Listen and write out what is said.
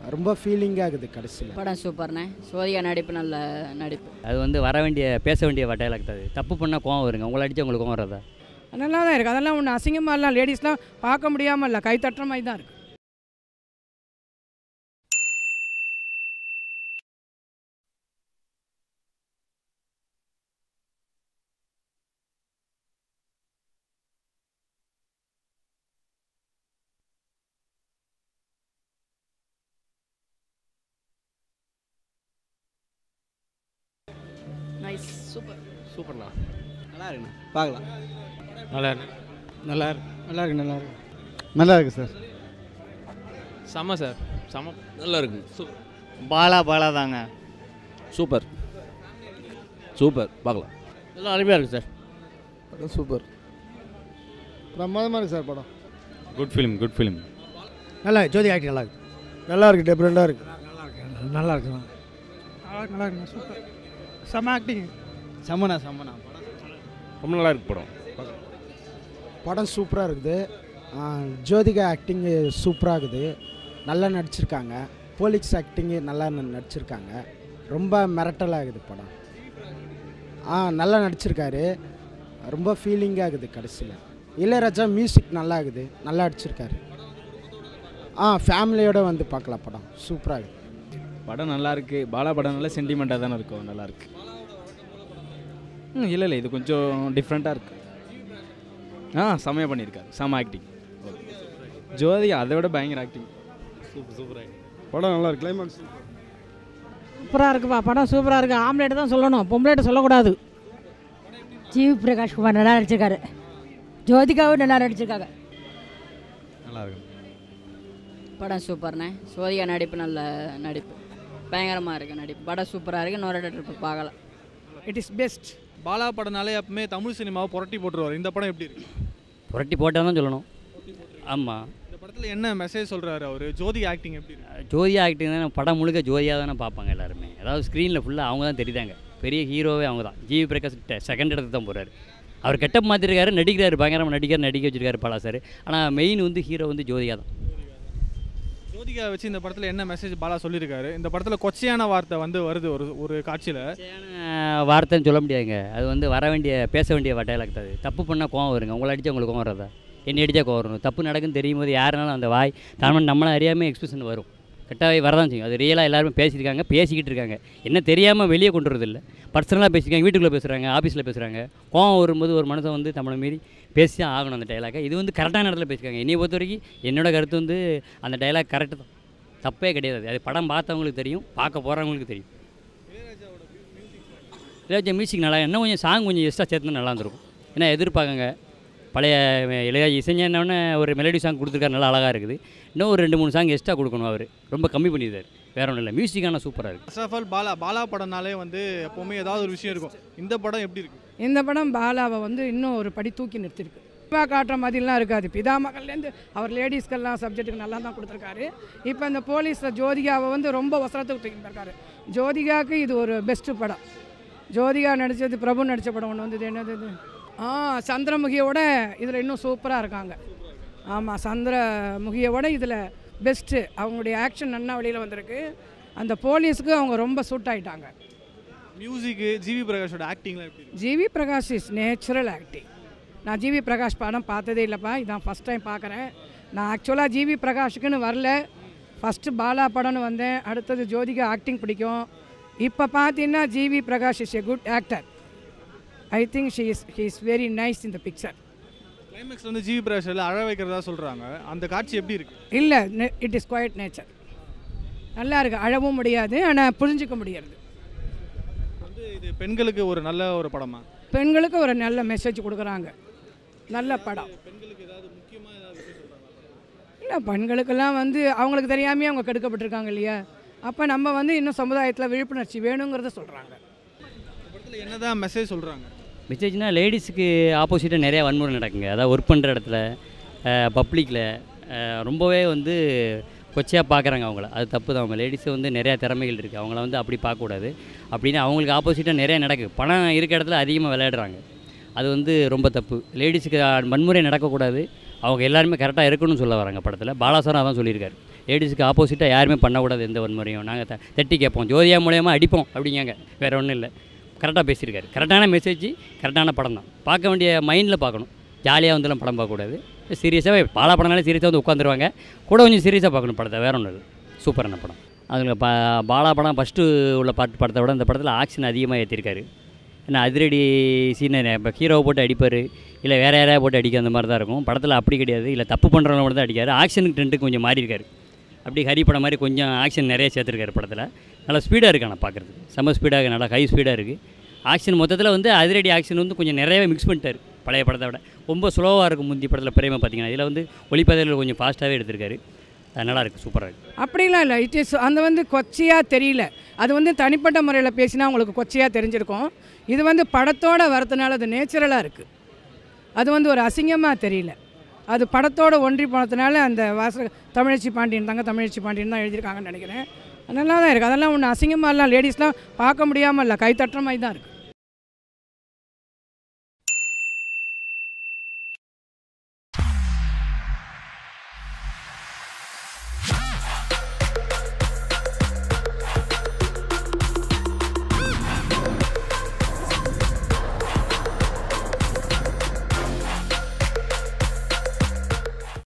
ரொம்ப ஃபீலிங்காக இருக்குது கடைசியில் படம் சூப்பர்ண்ணே சோதிகா நடிப்பு நல்ல நடிப்பு அது வந்து வர வேண்டிய பேச வேண்டிய டைலாக் அது தப்பு பண்ணால் கோவம் வருங்க உங்களை அடிச்சு உங்களுக்கு கோவம் வராதா நல்லா தான் இருக்குது அதெல்லாம் ஒன்று அசிங்கமாகலாம் லேடிஸ்லாம் பார்க்க முடியாமல் இல்லை கை தட்டுற மாதிரி தான் இருக்குது நைஸ் சூப்பர் சூப்பர்ண்ணா நல்லா இருக்குண்ணா பார்க்கலாம் நல்லா இருக்கு நல்லா இருக்கு நல்லா இருக்கு நல்லா இருக்கு நல்லா இருக்குது சார் செம்ம சார் செம்ம நல்லா இருக்கு சூ- பாலா பாலா தாங்க சூப்பர் சூப்பர் பார்க்கலாம் எல்லாம் அருமையாக இருக்குது சார் படம் சூப்பர் பிரமாதமாக இருக்குது சார் படம் குட் ஃபிலிம் குட் ஃபிலிம் நல்லா ஜோதி ஆக்டிங் நல்லா இருக்கு நல்லா இருக்கு டிஃப்ரெண்ட்டாக இருக்குது நல்லா இருக்கு நல்லா இருக்குண்ணா சூப்பர் செம ஆக்டிங் செம்மண்ணா செம்மண்ணா ரொம்ப நல்லா இருக்கு படம் படம் சூப்பராக இருக்குது ஆ, ஜோதிகா ஆக்டிங்கு சூப்பராக இருக்குது நல்லா நடிச்சிருக்காங்க போலீஸ் ஆக்டிங்கு நல்லா ந- நடிச்சிருக்காங்க ரொம்ப மிரட்டலாக இருக்குது படம் ஆ நல்லா நடிச்சிருக்காரு ரொம்ப ஃபீலிங்காக இருக்குது கடைசியில் இளையராஜா மியூசிக் நல்லா இருக்குது நல்லா அடிச்சிருக்காரு ஆ ஃபேமிலியோட வந்து பார்க்கலாம் படம் சூப்பராக இருக்குது படம் நல்லா இருக்கு பாலா படம் நல்லா சென்டிமெண்ட்டாக தானே இருக்கும் நல்லா இருக்கு ம் இல்லை இல்லை இது கொஞ்சம் டிஃப்ரெண்ட்டாக இருக்கு ஆ செம்மையாக பண்ணியிருக்காரு செம்ம ஆக்டிங் ஜோதி அதை விட பயங்கர ஆக்டிங் சூப்பர் சூப்பர் ஆக்டிங் படம் நல்லா இருக்கு கிளைமாக்ஸ் சூப்பராக இருக்குப்பா படம் சூப்பராக இருக்குது ஆம்லேட் தான் சொல்லணும் பொம்பளைட்டு சொல்லக்கூடாது ஜிவி பிரகாஷ் குமார் நல்லா நடிச்சிருக்காரு ஜோதிகாவும் நல்லா நடிச்சிருக்காங்க நல்லா இருக்கு படம் சூப்பர்ண்ணே சோதிகா நடிப்பு நல்ல நடிப்பு பயங்கரமாக இருக்குது நடிப்பு படம் சூப்பராக இருக்குது இன்னொரு ட்ரிப்பு பார்க்கலாம் இட் இஸ் பெஸ்ட் பாலா படம்னாலே எப்பவுமே தமிழ் சினிமாவை புரட்டி போட்டுருவார் இந்த படம் எப்படி இருக்கு புரட்டி போட்டால் தான் சொல்லணும் ஆமாம் இந்த படத்தில் என்ன மெசேஜ் சொல்றாரு அவர் ஜோதி ஆக்டிங் எப்படி இருக்கு ஜோதியா ஆக்டிங் தானே படம் முழுக்க ஜோதியாக தானே பார்ப்பாங்க எல்லாருமே அதாவது ஸ்க்ரீனில் ஃபுல்லாக அவங்க தான் தெரியுதாங்க பெரிய ஹீரோவே அவங்க தான் ஜிவி பிரகாஷ் செகண்ட் இடத்துக்கு தான் போகிறாரு அவர் கெட்டப் மாற்றிருக்காரு நடிக்கிறாரு பயங்கரமாக நடிக்கிறார் நடிக்க வச்சிருக்காரு பலா சார் ஆனால் மெயின் வந்து ஹீரோ வந்து ஜோதிகா தான் ஜோதிகா வச்சு இந்த படத்தில் என்ன மெசேஜ் பாலா சொல்லியிருக்காரு இந்த படத்தில் கொச்சையான வார்த்தை வந்து வருது ஒரு ஒரு காட்சியில் ஆஹ் வார்த்தைன்னு சொல்ல முடியாதுங்க அது வந்து வர வேண்டிய பேச வேண்டிய டைலாக் அது தப்பு பண்ணால் கோவம் வருங்க உங்களை அடிச்சா உங்களுக்கு கோவம் வராதா என்னை அடிச்சா கோவம் வரும் தப்பு நடக்குன்னு தெரியும் போது யாருனாலும் அந்த வாய் தான் நம்மளை அறியாமல் எக்ஸ்பிரஷன் வரும் கெட்டாவே வரதான் செய்யும் அது ரியலாக எல்லாருமே பேசியிருக்காங்க பேசிக்கிட்டு இருக்காங்க என்ன தெரியாமல் வெளியே கொண்டு வரதில்ல பர்சனலாக பேசியிருக்காங்க வீட்டுக்குள்ளே பேசுகிறாங்க ஆஃபீஸில் பேசுகிறாங்க கோவம் வரும்போது ஒரு மனுஷன் வந்து நம்மளை மீறி பேசி தான் ஆகணும் அந்த டைலாக்கை இது வந்து கரெக்டான இடத்துல பேசியிருக்காங்க என்னைய பொறுத்த வரைக்கும் என்னோட கருத்து வந்து அந்த டைலாக் கரெக்டு தான் தப்பே கிடையாது அது படம் பார்த்தவங்களுக்கு தெரியும் பார்க்க போகிறவங்களுக்கு தெரியும் இளையராஜா மியூசிக் நல்லா இன்னும் கொஞ்சம் சாங் கொஞ்சம் எக்ஸ்ட்ரா சேர்த்துனா நல்லா இருந்திருக்கும் ஏன்னா எதிர்பார்க்கங்க பழைய இளையராஜா இசைஞானவனே ஒரு மெலடி சாங் கொடுத்துருக்காரு நல்லா அழகாக இருக்குது இன்னும் ஒரு ரெண்டு மூணு சாங் எக்ஸ்ட்ரா கொடுக்கணும் அவர் ரொம்ப கம்மி பண்ணியிருந்தார் வேற ஒன்றும் இல்லை மியூசிக் ஆனால் சூப்பராக இருக்குது first of all Bala Bala படம்னாலே வந்து எப்போவுமே ஏதாவது ஒரு விஷயம் இருக்கும் இந்த படம் எப்படி இருக்கு இந்த படம் பாலாவை வந்து இன்னும் ஒரு படி தூக்கி நிறுத்திருக்கு சினிமா காட்டுற மாதிரிலாம் இருக்காது பிதா மகள்லேருந்து அவர் லேடிஸ்க்கெல்லாம் சப்ஜெக்ட்டுக்கு நல்லா தான் கொடுத்துருக்காரு இப்போ இந்த போலீஸில் ஜோதிகாவை வந்து ரொம்ப வசரத்துக்கு தூக்கி போயிருக்காரு ஜோதிகாவுக்கு இது ஒரு பெஸ்ட்டு படம் ஜோதிகா நடித்தது பிரபு நடித்த படம் ஒன்று வந்தது என்னது இது ஆ சந்திரமுகியோட இதில் இன்னும் சூப்பராக இருக்காங்க ஆமாம் சந்திரமுகியோட இதில் பெஸ்ட்டு அவங்களுடைய ஆக்ஷன் நன்னா வெளியில் வந்திருக்கு அந்த போலீஸுக்கு அவங்க ரொம்ப சூட் ஆயிட்டாங்க மியூசிக்கு ஜிவி பிரகாஷோட ஆக்டிங்லாம் எப்படி இருக்கு GV Prakash is natural acting நான் ஜிவி பிரகாஷ் படம் பார்த்ததே இல்லைப்பா இதான் ஃபஸ்ட் டைம் பார்க்குறேன் நான் ஆக்சுவலாக ஜிவி பிரகாஷுக்குன்னு வரல ஃபஸ்ட்டு பாலா படம்னு வந்தேன் அடுத்தது ஜோதிகா ஆக்டிங் பிடிக்கும் இப்போ பார்த்தீங்கன்னா GV Prakash is a good actor I think she is he is very nice இந்த பிக்சர் கிளைமேக்ஸ் வந்து ஜிவி பிரகாஷ் எல்லாம் அழ வைக்கிறதா சொல்றாங்க அந்த காட்சி எப்படி இருக்கு இல்லை இட் இஸ் குவைட் நேச்சர் நல்லா இருக்கு அழவும் முடியாது ஆனால் புரிஞ்சுக்க முடியாது வந்து இது பெண்களுக்கு ஒரு நல்ல ஒரு படமா பெண்களுக்கு ஒரு நல்ல மெசேஜ் கொடுக்குறாங்க நல்ல படம் இல்லை பெண்களுக்கெல்லாம் வந்து அவங்களுக்கு தெரியாமே அவங்க கெடுக்கப்பட்டிருக்காங்க இல்லையா அப்போ நம்ம வந்து இன்னும் சமுதாயத்தில் விழிப்புணர்ச்சி வேணுங்கிறத சொல்கிறாங்க படத்தில் என்னதான் மெசேஜ் சொல்றாங்க மெசேஜ்னால் லேடிஸுக்கு ஆப்போசிட்டாக நிறையா வன்முறை நடக்குங்க அதாவது ஒர்க் பண்ணுற இடத்துல பப்ளிக்கில் ரொம்பவே வந்து கொச்சையாக பார்க்குறாங்க அவங்கள அது தப்பு தான் அவங்க லேடிஸு வந்து நிறையா திறமைகள் இருக்குது அவங்கள வந்து அப்படி பார்க்கக்கூடாது அப்படின்னு அவங்களுக்கு ஆப்போசிட்டாக நிறையா நடக்குது பணம் இருக்க இடத்துல அதிகமாக விளையாடுறாங்க அது வந்து ரொம்ப தப்பு லேடிஸுக்கு வன்முறை நடக்கக்கூடாது அவங்க எல்லாருமே கரெக்டாக இருக்கணும்னு சொல்ல வராங்க படத்தில் பாலாசாரம் அதான் சொல்லியிருக்காரு லேடிஸுக்கு ஆப்போசிட்டாக யாருமே பண்ணக்கூடாது எந்த வன்முறையும் நாங்கள் த தட்டி கேட்போம் ஜோதியா மூலயமா அடிப்போம் அப்படிங்காங்க வேறு ஒன்றும் இல்லை கரெக்டாக பேசியிருக்காரு கரெக்டான மெசேஜ் கரெக்டான படம் தான் பார்க்க வேண்டிய மைண்டில் பார்க்கணும் ஜாலியாக வந்துலாம் படம் பார்க்கக்கூடாது சீரியஸாகவே பாலா படம்னாலே சீரியஸாக வந்து உட்காந்துருவாங்க கூட கொஞ்சம் சீரியஸாக பார்க்கணும் படத்தை வேற ஒன்றும் இல்லை சூப்பரான படம் அதில் பா பாலா படம் ஃபஸ்ட்டு உள்ள பாட்டு படத்தை விட இந்த படத்தில் ஆக்ஷன் அதிகமாக ஏற்றிருக்காரு ஏன்னா அதிரடி சீனை இப்போ ஹீரோவை போட்டு அடிப்பார் இல்லை வேறு யாரையா போட்டு அடிக்க அந்த மாதிரி தான் இருக்கும் படத்தில் அப்படி கிடையாது இல்லை தப்பு பண்ணுறவங்க மட்டும் தான் அடிக்காரு ஆக்ஷனுக்கு ட்ரெண்டுக்கு கொஞ்சம் மாறி இருக்காரு அப்படி ஹரி படம் மாதிரி கொஞ்சம் ஆக்ஷன் நிறைய சேர்த்துருக்காரு படத்தில் நல்லா ஸ்பீடாக இருக்கு ஆனால் பார்க்குறதுக்கு செம்ம ஸ்பீடாக நல்லா ஹை ஸ்பீடாக இருக்குது ஆக்ஷன் மொத்தத்தில் வந்து அதிரடி ஆக்ஷன் வந்து கொஞ்சம் நிறையவே மிக்ஸ் பண்ணிட்டாரு பழைய படத்தை விட ரொம்ப ஸ்லோவாக இருக்கும் முந்தி படத்தில் பிரேம பார்த்தீங்கன்னா இதில் வந்து ஒளிப்பதில் கொஞ்சம் ஃபாஸ்ட்டாகவே எடுத்திருக்காரு அது நல்லா இருக்குது சூப்பராக இருக்குது அப்படிலாம் இல்லை இட் இஸ் அந்த வந்து கொச்சையாக தெரியல அது வந்து தனிப்பட்ட முறையில் பேசினா உங்களுக்கு கொச்சையாக தெரிஞ்சிருக்கும் இது வந்து படத்தோட வரதுனால அது நேச்சுரலாக இருக்குது அது வந்து ஒரு அசிங்கமாக தெரியல அது படத்தோட ஒன்றி போனதுனால அந்த வாச தமிழச்சி பாண்டியன் தாங்க தமிழச்சி பாண்டியன் தான் எழுதியிருக்காங்கன்னு நினைக்கிறேன் நல்லா தான் இருக்குது அதெல்லாம் ஒன்று அசிங்கமாகலாம் லேடிஸ்லாம் பார்க்க முடியாமல் இல்லை கை தட்டுற மாதிரி தான் இருக்குது